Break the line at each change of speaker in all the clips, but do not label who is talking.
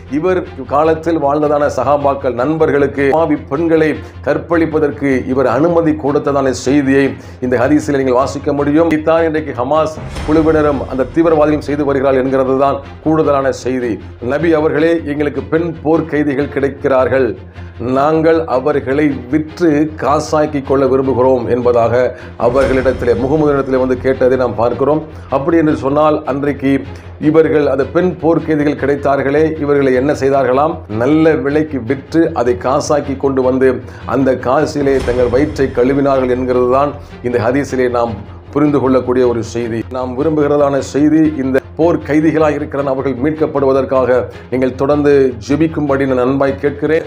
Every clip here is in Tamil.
இவர் காலத்தில் வாழ்ந்ததான சகாபாக்கள் நண்பர்களுக்கு பாவி பெண்களை கற்பழிப்பதற்கு இவர் அனுமதி கொடுத்ததான செய்தியை இந்த ஹதீஸில் நீங்கள் வாசிக்க முடியும் இதான் இன்றைக்கு ஹமாஸ் குழுவினரும் அந்த தீவிரவாதிகளும் செய்து வருகிறார்கள் என்கிறது தான் கூடுதலான செய்தி நபி அவர்களே எங்களுக்கு பெண் போர் கைதிகள் கிடைக்கிறார்கள் நாங்கள் அவர்களை விற்று காசாக்கி கொள்ள விரும்புகிறோம் என்பதாக அவர்களிடத்திலே முகமதுனிடத்திலே வந்து கேட்டதை நாம் பார்க்கிறோம் அப்படி என்று சொன்னால் அன்றைக்கு இவர்கள் அந்த பெண் போர்க்கைதிகள் கிடைத்தார்களே இவர்களை என்ன செய்தார்களாம் நல்ல விலைக்கு விற்று அதை காசாக்கி கொண்டு வந்து அந்த காசிலே தங்கள் வயிற்றை கழுவினார்கள் என்கிறது தான் இந்த ஹதீஸிலே நாம் புரிந்து கொள்ளக்கூடிய ஒரு செய்தி நாம் விரும்புகிறதான செய்தி இந்த போர் கைதிகளாக இருக்கிற அவர்கள் மீட்கப்படுவதற்காக நீங்கள் தொடர்ந்து ஜெபிக்கும்படி நான் அன்பாய் கேட்கிறேன்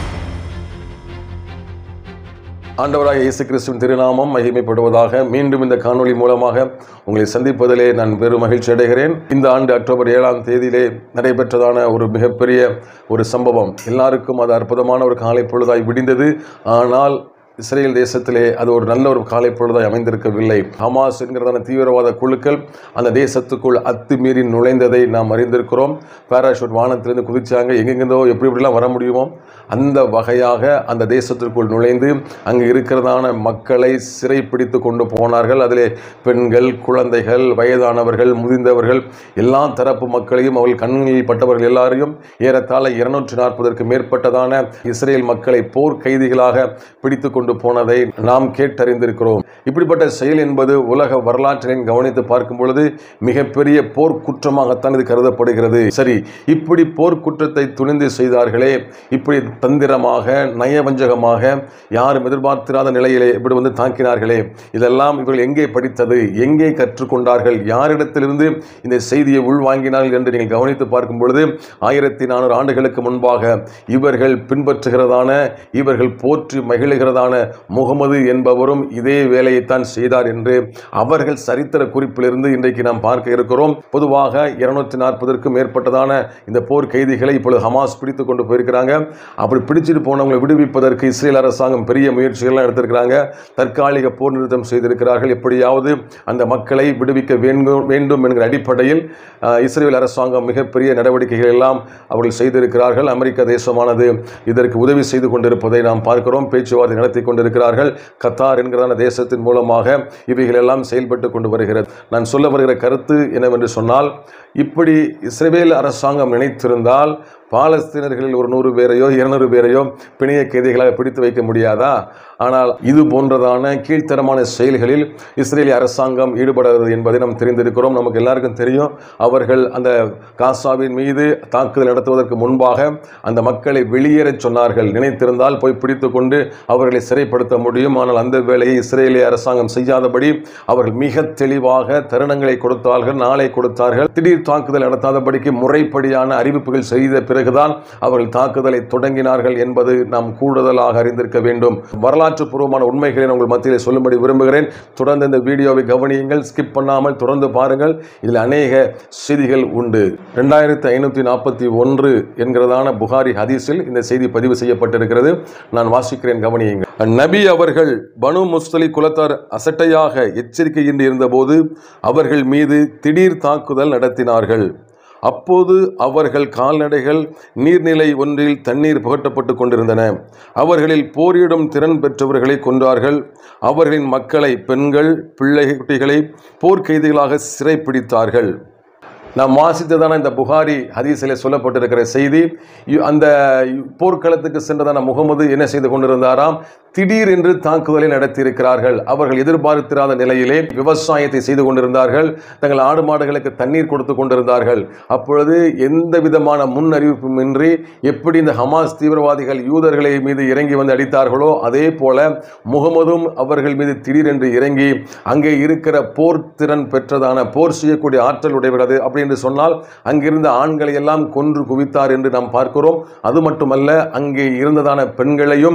ஆண்டவராக இயேசு கிறிஸ்துவின் திருநாமம் மகிமைப்படுவதாக மீண்டும் இந்த காணொளி மூலமாக உங்களை சந்திப்பதிலே நான் பெரும் மகிழ்ச்சி அடைகிறேன் இந்த ஆண்டு அக்டோபர் ஏழாம் தேதியிலே நடைபெற்றதான ஒரு மிகப்பெரிய ஒரு சம்பவம் எல்லாருக்கும் அது அற்புதமான ஒரு காலை பொழுதாய் விடிந்தது ஆனால் இஸ்ரேல் தேசத்திலே அது ஒரு நல்ல ஒரு காலை பொழுதாய் அமைந்திருக்கவில்லை ஹமாஸ் என்கிறதான தீவிரவாத குழுக்கள் அந்த தேசத்துக்குள் அத்துமீறி நுழைந்ததை நாம் அறிந்திருக்கிறோம் பாராஷூட் வானத்திலிருந்து குதிச்சாங்க எங்கெங்கிருந்தோ எப்படி எப்படிலாம் வர முடியுமோ அந்த வகையாக அந்த தேசத்திற்குள் நுழைந்து அங்கு இருக்கிறதான மக்களை சிறைப்பிடித்து கொண்டு போனார்கள் அதிலே பெண்கள் குழந்தைகள் வயதானவர்கள் முதிர்ந்தவர்கள் எல்லா தரப்பு மக்களையும் அவர்கள் கண்ணில் பட்டவர்கள் எல்லாரையும் ஏறத்தாழ இருநூற்றி நாற்பதற்கு மேற்பட்டதான இஸ்ரேல் மக்களை போர் கைதிகளாக பிடித்து கொண்டு போனதை நாம் கேட்டறிந்திருக்கிறோம் இப்படிப்பட்ட செயல் என்பது உலக வரலாற்றினை கவனித்து பார்க்கும் பொழுது மிகப்பெரிய போர் குற்றமாகத்தான் இது கருதப்படுகிறது சரி இப்படி போர் குற்றத்தை துணிந்து செய்தார்களே இப்படி தந்திரமாக நயவஞ்சகமாக யாரும் எதிர்பார்த்திராத நிலையிலே இப்படி வந்து தாக்கினார்களே இதெல்லாம் இவர்கள் எங்கே படித்தது எங்கே கற்றுக்கொண்டார்கள் யாரிடத்திலிருந்து இந்த செய்தியை உள்வாங்கினார்கள் என்று நீங்கள் கவனித்து பார்க்கும் பொழுது ஆயிரத்தி நானூறு ஆண்டுகளுக்கு முன்பாக இவர்கள் பின்பற்றுகிறதான இவர்கள் போற்றி மகிழுகிறதான முகமது என்பவரும் இதே வேலையைத்தான் செய்தார் என்று அவர்கள் சரித்திர குறிப்பிலிருந்து இன்றைக்கு நாம் பார்க்க இருக்கிறோம் பொதுவாக இருநூற்றி நாற்பதற்கும் மேற்பட்டதான இந்த போர் கைதிகளை இப்பொழுது ஹமாஸ் பிடித்து கொண்டு போயிருக்கிறாங்க அப்படி பிடிச்சிட்டு போனவங்களை விடுவிப்பதற்கு இஸ்ரேல் அரசாங்கம் பெரிய முயற்சிகள்லாம் எடுத்திருக்கிறாங்க தற்காலிக போர் நிறுத்தம் செய்திருக்கிறார்கள் எப்படியாவது அந்த மக்களை விடுவிக்க வேண்டும் வேண்டும் என்கிற அடிப்படையில் அஹ், இஸ்ரேல் அரசாங்கம் மிகப்பெரிய நடவடிக்கைகள் எல்லாம் அவர்கள் செய்திருக்கிறார்கள் அமெரிக்க தேசமானது இதற்கு உதவி செய்து கொண்டிருப்பதை நாம் பார்க்கிறோம் பேச்சுவார்த்தை நடத்தி கொண்டிருக்கிறார்கள் கத்தார் என்கிறதான தேசத்தின் மூலமாக இவைகள் எல்லாம் செயல்பட்டு கொண்டு வருகிறது நான் சொல்ல வருகிற கருத்து என்னவென்று சொன்னால் இப்படி இஸ்ரேல் அரசாங்கம் நினைத்திருந்தால் பாலஸ்தீனர்களில் ஒரு நூறு பேரையோ இருநூறு பேரையோ பிணைய கைதிகளாக பிடித்து வைக்க முடியாதா ஆனால் இது போன்றதான கீழ்த்தரமான செயல்களில் இஸ்ரேலிய அரசாங்கம் ஈடுபடுகிறது என்பதை நாம் தெரிந்திருக்கிறோம் நமக்கு எல்லாருக்கும் தெரியும் அவர்கள் அந்த காசாவின் மீது தாக்குதல் நடத்துவதற்கு முன்பாக அந்த மக்களை வெளியேறச் சொன்னார்கள் நினைத்திருந்தால் போய் பிடித்து கொண்டு அவர்களை சிறைப்படுத்த முடியும் ஆனால் அந்த வேலையை இஸ்ரேலிய அரசாங்கம் செய்யாதபடி அவர்கள் மிக தெளிவாக தருணங்களை கொடுத்தார்கள் நாளை கொடுத்தார்கள் திடீர் தாக்குதல் நடத்தாதபடிக்கு முறைப்படியான அறிவிப்புகள் செய்த பிறகுதான் அவர்கள் தாக்குதலை தொடங்கினார்கள் என்பது நாம் கூடுதலாக அறிந்திருக்க வேண்டும் வரலாற்று பூர்வமான உண்மைகளை நான் உங்கள் மத்தியில் சொல்லும்படி விரும்புகிறேன் தொடர்ந்து இந்த வீடியோவை கவனியுங்கள் ஸ்கிப் பண்ணாமல் தொடர்ந்து பாருங்கள் இதில் அநேக செய்திகள் உண்டு ரெண்டாயிரத்தி ஐநூற்றி நாற்பத்தி ஒன்று என்கிறதான புகாரி ஹதீஸில் இந்த செய்தி பதிவு செய்யப்பட்டிருக்கிறது நான் வாசிக்கிறேன் கவனியுங்கள் நபி அவர்கள் பனு முஸ்தலி குலத்தார் அசட்டையாக எச்சரிக்கையின்றி இருந்தபோது அவர்கள் மீது திடீர் தாக்குதல் நடத்தினார்கள் அப்போது அவர்கள் கால்நடைகள் நீர்நிலை ஒன்றில் தண்ணீர் புகட்டப்பட்டு கொண்டிருந்தன அவர்களில் போரிடும் திறன் பெற்றவர்களை கொன்றார்கள் அவர்களின் மக்களை பெண்கள் பிள்ளை குட்டிகளை போர்க்கைதிகளாக சிறைப்பிடித்தார்கள் நாம் வாசித்ததான இந்த புகாரி ஹதீஸிலே சொல்லப்பட்டிருக்கிற செய்தி இ- அந்த போர்க்களத்துக்கு சென்றதான முகமது என்ன செய்து கொண்டிருந்தாராம் திடீரென்று தாக்குதலை நடத்தியிருக்கிறார்கள் அவர்கள் எதிர்பார்த்திராத நிலையிலே விவசாயத்தை செய்து கொண்டிருந்தார்கள் தங்கள் ஆடு மாடுகளுக்கு தண்ணீர் கொடுத்து கொண்டிருந்தார்கள் அப்பொழுது எந்த விதமான முன் அறிவிப்பும் இன்றி எப்படி இந்த ஹமாஸ் தீவிரவாதிகள் யூதர்களை மீது இறங்கி வந்து அடித்தார்களோ அதே போல முகமதும் அவர்கள் மீது திடீரென்று இறங்கி அங்கே இருக்கிற போர் திறன் பெற்றதான போர் செய்யக்கூடிய ஆற்றல் உடையவரது அப்படி என்று சொன்னால் அங்கிருந்த ஆண்களை எல்லாம் கொன்று குவித்தார் என்று நாம் பார்க்கிறோம் அது மட்டுமல்ல அங்கே இருந்ததான பெண்களையும்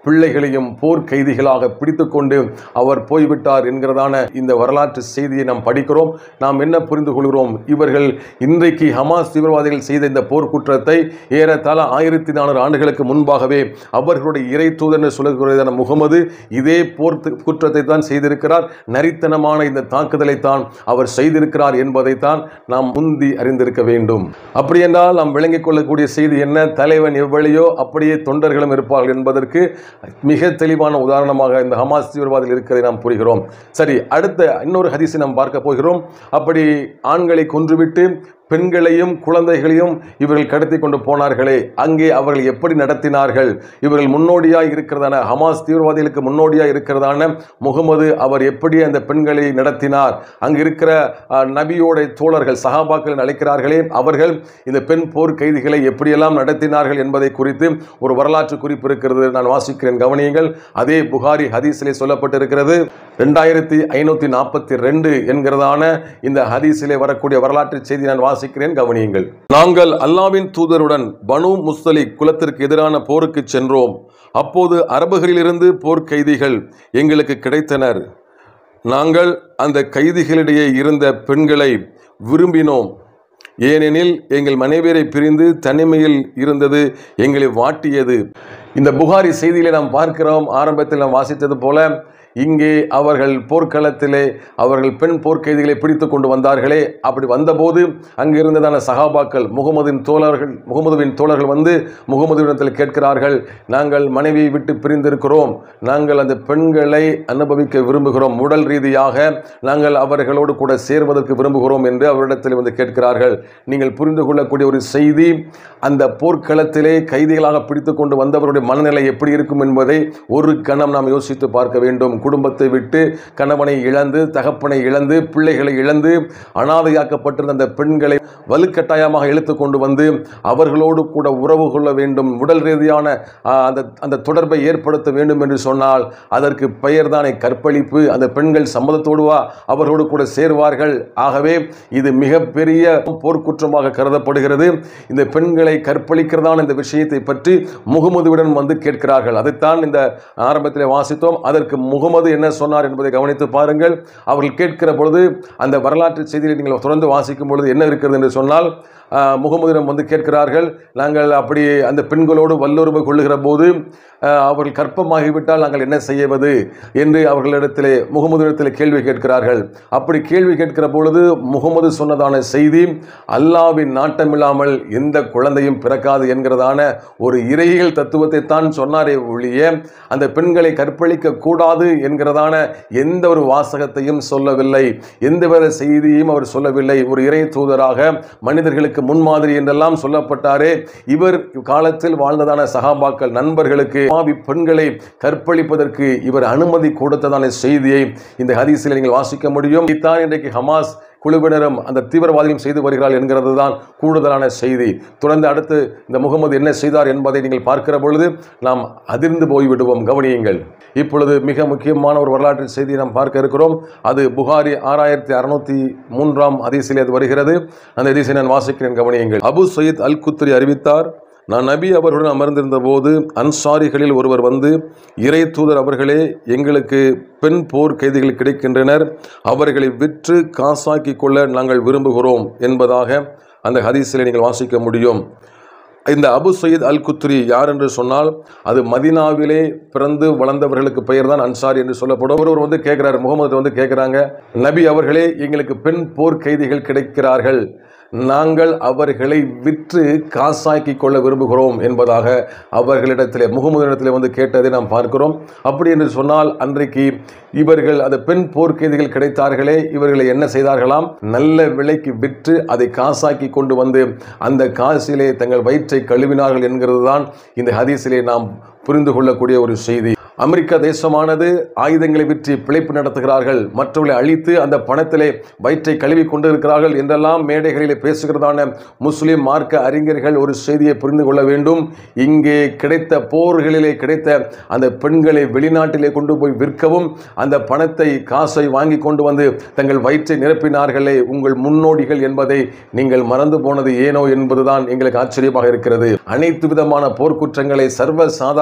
பிள்ளைகளையும் போர் கைதிகளாக பிடித்துக்கொண்டு அவர் போய்விட்டார் என்கிறதான இந்த வரலாற்று செய்தியை நாம் படிக்கிறோம் நாம் என்ன புரிந்து கொள்கிறோம் இவர்கள் இன்றைக்கு ஹமாஸ் தீவிரவாதிகள் செய்த இந்த போர் குற்றத்தை ஏறத்தாழ ஆயிரத்தி நானூறு ஆண்டுகளுக்கு முன்பாகவே அவர்களுடைய இறை தூதர் சொல்லுகிறதான முகமது இதே போர் து- குற்றத்தை தான் செய்திருக்கிறார் நரித்தனமான இந்த தாக்குதலை தான் அவர் செய்திருக்கிறார் என்பதைத்தான் நாம் முந்தி அறிந்திருக்க வேண்டும் அப்படி என்றால் நாம் விளங்கிக் கொள்ளக்கூடிய செய்தி என்ன தலைவன் எவ்வளியோ அப்படியே தொண்டர்களும் இருப்பார்கள் என்பதற்கு மிக தெளிவான உதாரணமாக இந்த ஹமாஸ் தீவிரவாதிகள் இருக்கிறதை நாம் புரிகிறோம் சரி அடுத்த இன்னொரு ஹதீஸை நாம் பார்க்க போகிறோம் அப்படி ஆண்களை கொன்றுவிட்டு பெண்களையும் குழந்தைகளையும் இவர்கள் கடத்தி கொண்டு போனார்களே அங்கே அவர்கள் எப்படி நடத்தினார்கள் இவர்கள் முன்னோடியாய் இருக்கிறதான ஹமாஸ் தீவிரவாதிகளுக்கு முன்னோடியாய் இருக்கிறதான முகமது அவர் எப்படி அந்த பெண்களை நடத்தினார் அங்கு இருக்கிற அஹ், நபியோட தோழர்கள் சஹாபாக்கள் அழைக்கிறார்களே அவர்கள் இந்த பெண் போர் கைதிகளை எப்படியெல்லாம் நடத்தினார்கள் என்பதை குறித்து ஒரு வரலாற்று குறிப்பு இருக்கிறது நான் வாசிக்கிறேன் கவனியுங்கள் அதே புகாரி ஹதீஸிலே சொல்லப்பட்டிருக்கிறது ரெண்டாயிரத்தி ஐநூற்றி நாற்பத்தி ரெண்டு என்கிறதான இந்த ஹதீஸிலே வரக்கூடிய வரலாற்று செய்தி நான் வாசிக்கிறேன் கவனியுங்கள் நாங்கள் அல்லாவின் தூதருடன் பனு முஸ்தலிக் குலத்திற்கு எதிரான போருக்கு சென்றோம் அப்போது அரபுகளிலிருந்து போர் கைதிகள் எங்களுக்கு கிடைத்தனர் நாங்கள் அந்த கைதிகளிடையே இருந்த பெண்களை விரும்பினோம் ஏனெனில் எங்கள் மனைவியரை பிரிந்து தனிமையில் இருந்தது எங்களை வாட்டியது இந்த புகாரி செய்தியிலே நாம் பார்க்கிறோம் ஆரம்பத்தில் நாம் வாசித்தது போல இங்கே அவர்கள் போர்க்களத்திலே அவர்கள் பெண் போர்க்கைதிகளை பிடித்து கொண்டு வந்தார்களே அப்படி வந்தபோது அங்கு இருந்ததான சகாபாக்கள் முகமதின் தோழர்கள் முகமதுவின் தோழர்கள் வந்து முகமதுவிடத்தில் கேட்கிறார்கள் நாங்கள் மனைவியை விட்டு பிரிந்திருக்கிறோம் நாங்கள் அந்த பெண்களை அனுபவிக்க விரும்புகிறோம் உடல் ரீதியாக நாங்கள் அவர்களோடு கூட சேர்வதற்கு விரும்புகிறோம் என்று அவரிடத்தில் வந்து கேட்கிறார்கள் நீங்கள் புரிந்து கொள்ளக்கூடிய ஒரு செய்தி அந்த போர்க்களத்திலே கைதிகளாக பிடித்து கொண்டு வந்தவருடைய மனநிலை எப்படி இருக்கும் என்பதை ஒரு கணம் நாம் யோசித்து பார்க்க வேண்டும் குடும்பத்தை விட்டு கணவனை இழந்து தகப்பனை இழந்து பிள்ளைகளை இழந்து அனாதையாக்கப்பட்டிருந்த அந்த பெண்களை வலுக்கட்டாயமாக இழுத்து கொண்டு வந்து அவர்களோடு கூட உறவு கொள்ள வேண்டும் உடல் ரீதியான ஆ, அந்த அந்த தொடர்பை ஏற்படுத்த வேண்டும் என்று சொன்னால் அதற்கு பெயர்தானே கற்பழிப்பு அந்த பெண்கள் சம்மதத்தோடு வா அவர்களோடு கூட சேர்வார்கள் ஆகவே இது மிகப்பெரிய போர்க்குற்றமாக கருதப்படுகிறது இந்த பெண்களை கற்பழிக்கிறதான இந்த விஷயத்தை பற்றி முகமதுவிடம் வந்து கேட்கிறார்கள் அதைத்தான் இந்த ஆரம்பத்தில் வாசித்தோம் அதற்கு முகமது என்ன சொன்னார் என்பதை கவனித்து பாருங்கள் அவர்கள் கேட்கிற பொழுது அந்த வரலாற்று செய்தியை நீங்கள் தொடர்ந்து வாசிக்கும் பொழுது என்ன இருக்கிறது என்று சொன்னால் ஆஹ், முகமதிடம் வந்து கேட்கிறார்கள் நாங்கள் அப்படி அந்த பெண்களோடு வல்லுறவு கொள்ளுகிற போது ஆஹ், அவர்கள் கற்பமாகிவிட்டால் நாங்கள் என்ன செய்வது என்று அவர்களிடத்திலே முகமதுவிடத்தில் கேள்வி கேட்கிறார்கள் அப்படி கேள்வி கேட்கிற பொழுது முகமது சொன்னதான செய்தி அல்லாவின் நாட்டமில்லாமல் எந்த குழந்தையும் பிறக்காது என்கிறதான ஒரு இறையியல் தத்துவத்தை தான் சொன்னாரே ஒழிய அந்த பெண்களை கற்பழிக்க கூடாது என்கிறதான எந்த ஒரு வாசகத்தையும் சொல்லவில்லை எந்த வித செய்தியும் அவர் சொல்லவில்லை ஒரு இறை தூதராக மனிதர்களுக்கு முன்மாதிரி என்றெல்லாம் சொல்லப்பட்டாரே இவர் காலத்தில் வாழ்ந்ததான சகாபாக்கள் நண்பர்களுக்கு பாவி பெண்களை கற்பழிப்பதற்கு இவர் அனுமதி கொடுத்ததான செய்தியை இந்த ஹதீஸில் நீங்கள் வாசிக்க முடியும் இதான் இன்றைக்கு ஹமாஸ் குழுவினரும் அந்த தீவிரவாதிகளும் செய்து வருகிறார்கள் என்கிறது தான் கூடுதலான செய்தி தொடர்ந்து அடுத்து இந்த முகமது என்ன செய்தார் என்பதை நீங்கள் பார்க்கிற பொழுது நாம் அதிர்ந்து போய்விடுவோம் கவனியுங்கள் இப்பொழுது மிக முக்கியமான ஒரு வரலாற்று செய்தியை நாம் பார்க்க இருக்கிறோம் அது புகாரி ஆறாயிரத்தி அறுநூத்தி மூன்றாம் அதிசிலே அது வருகிறது அந்த அதிசை நான் வாசிக்கிறேன் கவனியுங்கள் அபு சயீத் அல் குத்ரி அறிவித்தார் நான் நபி அவர்களுடன் அமர்ந்திருந்த போது அன்சாரிகளில் ஒருவர் வந்து இறை தூதர் அவர்களே எங்களுக்கு பெண் போர் கைதிகள் கிடைக்கின்றனர் அவர்களை விற்று காசாக்கி கொள்ள நாங்கள் விரும்புகிறோம் என்பதாக அந்த ஹதீஸில் நீங்கள் வாசிக்க முடியும் இந்த அபு சயீத் அல் குத்ரி யார் என்று சொன்னால் அது மதினாவிலே பிறந்து வளர்ந்தவர்களுக்கு பெயர் தான் அன்சாரி என்று சொல்லப்படும் ஒருவர் வந்து கேட்குறாரு முகமது வந்து கேட்குறாங்க நபி அவர்களே எங்களுக்கு பெண் போர் கைதிகள் கிடைக்கிறார்கள் நாங்கள் அவர்களை விற்று காசாக்கி கொள்ள விரும்புகிறோம் என்பதாக அவர்களிடத்திலே முகமதிடத்திலே வந்து கேட்டதை நாம் பார்க்கிறோம் அப்படி என்று சொன்னால் அன்றைக்கு இவர்கள் அந்த பெண் போர்க்கைதிகள் கிடைத்தார்களே இவர்களை என்ன செய்தார்களாம் நல்ல விலைக்கு விற்று அதை காசாக்கி கொண்டு வந்து அந்த காசிலே தங்கள் வயிற்றை கழுவினார்கள் என்கிறது தான் இந்த ஹதீஸிலே நாம் புரிந்து கொள்ளக்கூடிய ஒரு செய்தி அமெரிக்க தேசமானது ஆயுதங்களை விற்று பிழைப்பு நடத்துகிறார்கள் மற்றவர்களை அழித்து அந்த பணத்திலே வயிற்றை கழுவி கொண்டிருக்கிறார்கள் என்றெல்லாம் மேடைகளிலே பேசுகிறதான முஸ்லிம் மார்க்க அறிஞர்கள் ஒரு செய்தியை புரிந்து கொள்ள வேண்டும் இங்கே கிடைத்த போர்களிலே கிடைத்த அந்த பெண்களை வெளிநாட்டிலே கொண்டு போய் விற்கவும் அந்த பணத்தை காசை வாங்கி கொண்டு வந்து தங்கள் வயிற்றை நிரப்பினார்களே உங்கள் முன்னோடிகள் என்பதை நீங்கள் மறந்து போனது ஏனோ என்பதுதான் எங்களுக்கு ஆச்சரியமாக இருக்கிறது அனைத்து விதமான போர்க்குற்றங்களை சர்வ சாதாரண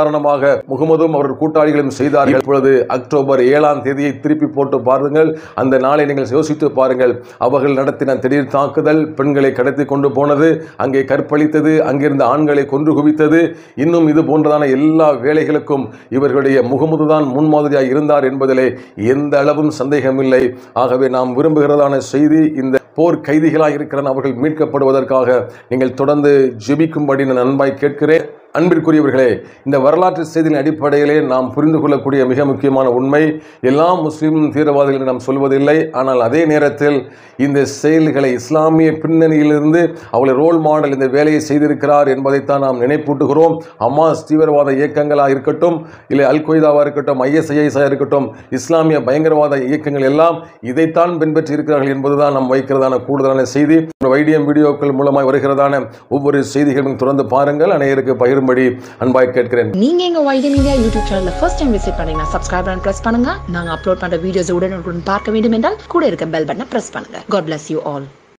உதாரணமாக முகமதும் அவர் கூட்டாளிகளும் செய்தார்கள் இப்பொழுது அக்டோபர் ஏழாம் தேதியை திருப்பி போட்டு பாருங்கள் அந்த நாளை நீங்கள் யோசித்து பாருங்கள் அவர்கள் நடத்தின திடீர் தாக்குதல் பெண்களை கடத்தி கொண்டு போனது அங்கே கற்பழித்தது அங்கிருந்த ஆண்களை கொன்று குவித்தது இன்னும் இது போன்றதான எல்லா வேலைகளுக்கும் இவர்களுடைய முகமது தான் முன்மாதிரியாக இருந்தார் என்பதிலே எந்த அளவும் சந்தேகமில்லை ஆகவே நாம் விரும்புகிறதான செய்தி இந்த போர் கைதிகளாக இருக்கிற அவர்கள் மீட்கப்படுவதற்காக நீங்கள் தொடர்ந்து ஜெபிக்கும்படி நான் அன்பாய் கேட்கிறேன் அன்பிற்குரியவர்களே இந்த வரலாற்று செய்தியின் அடிப்படையிலே நாம் புரிந்து கொள்ளக்கூடிய மிக முக்கியமான உண்மை எல்லா முஸ்லீம் தீவிரவாதிகள் நாம் சொல்வதில்லை ஆனால் அதே நேரத்தில் இந்த செயல்களை இஸ்லாமிய பின்னணியிலிருந்து அவளை ரோல் மாடல் இந்த வேலையை செய்திருக்கிறார் என்பதைத்தான் நாம் நினைப்பூட்டுகிறோம் அமாஸ் தீவிரவாத இயக்கங்களாக இருக்கட்டும் இல்லை அல் கொய்தாவாக இருக்கட்டும் ஐஎஸ்ஐஎஸ்ஆ இருக்கட்டும் இஸ்லாமிய பயங்கரவாத இயக்கங்கள் எல்லாம் இதைத்தான் பின்பற்றி இருக்கிறார்கள் என்பதுதான் நாம் வைக்கிறதான கூடுதலான செய்தி வைடியம் வீடியோக்கள் மூலமாக வருகிறதான ஒவ்வொரு செய்திகளும் தொடர்ந்து பாருங்கள் அனைவருக்கு பகிரும்படி அன்பாய் கேட்கிறேன்
நீங்க எங்க வைடம் இந்தியா யூடியூப் சேனல்ல ஃபர்ஸ்ட் டைம் விசிட் பண்ணீங்கன்னா சப்ஸ்கிரைப் பட்டன் பிரஸ் பண்ணுங்க நாங்க அப்லோட் பண்ற வீடியோஸ் உடனுக்குடன் பார்க்க வேண்டும் என்றால் கூட இருக்க பெல் பட்டனை பிரஸ் பண்ணுங்க காட் bless யூ ஆல்